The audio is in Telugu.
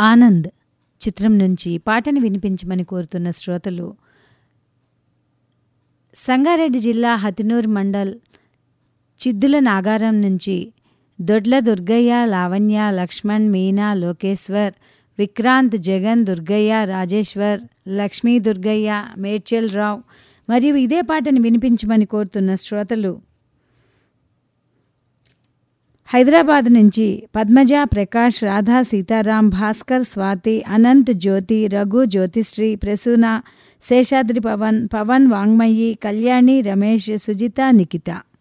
ఆనంద్ చిత్రం నుంచి పాటను వినిపించమని కోరుతున్న శ్రోతలు సంగారెడ్డి జిల్లా హతినూర్ మండల్ చిద్దుల నాగారం నుంచి దొడ్ల దుర్గయ్య లావణ్య లక్ష్మణ్ మీనా లోకేశ్వర్ విక్రాంత్ జగన్ దుర్గయ్య రాజేశ్వర్ లక్ష్మీ దుర్గయ్య మేడ్చల్ రావు మరియు ఇదే పాటను వినిపించమని కోరుతున్న శ్రోతలు హైదరాబాద్ నుంచి పద్మజ ప్రకాష్ రాధా సీతారాం భాస్కర్ స్వాతి అనంత్ జ్యోతి రఘు జ్యోతిశ్రీ ప్రసూన శేషాద్రి పవన్ పవన్ వాంగ్మయి కళ్యాణి రమేష్ సుజిత నిఖిత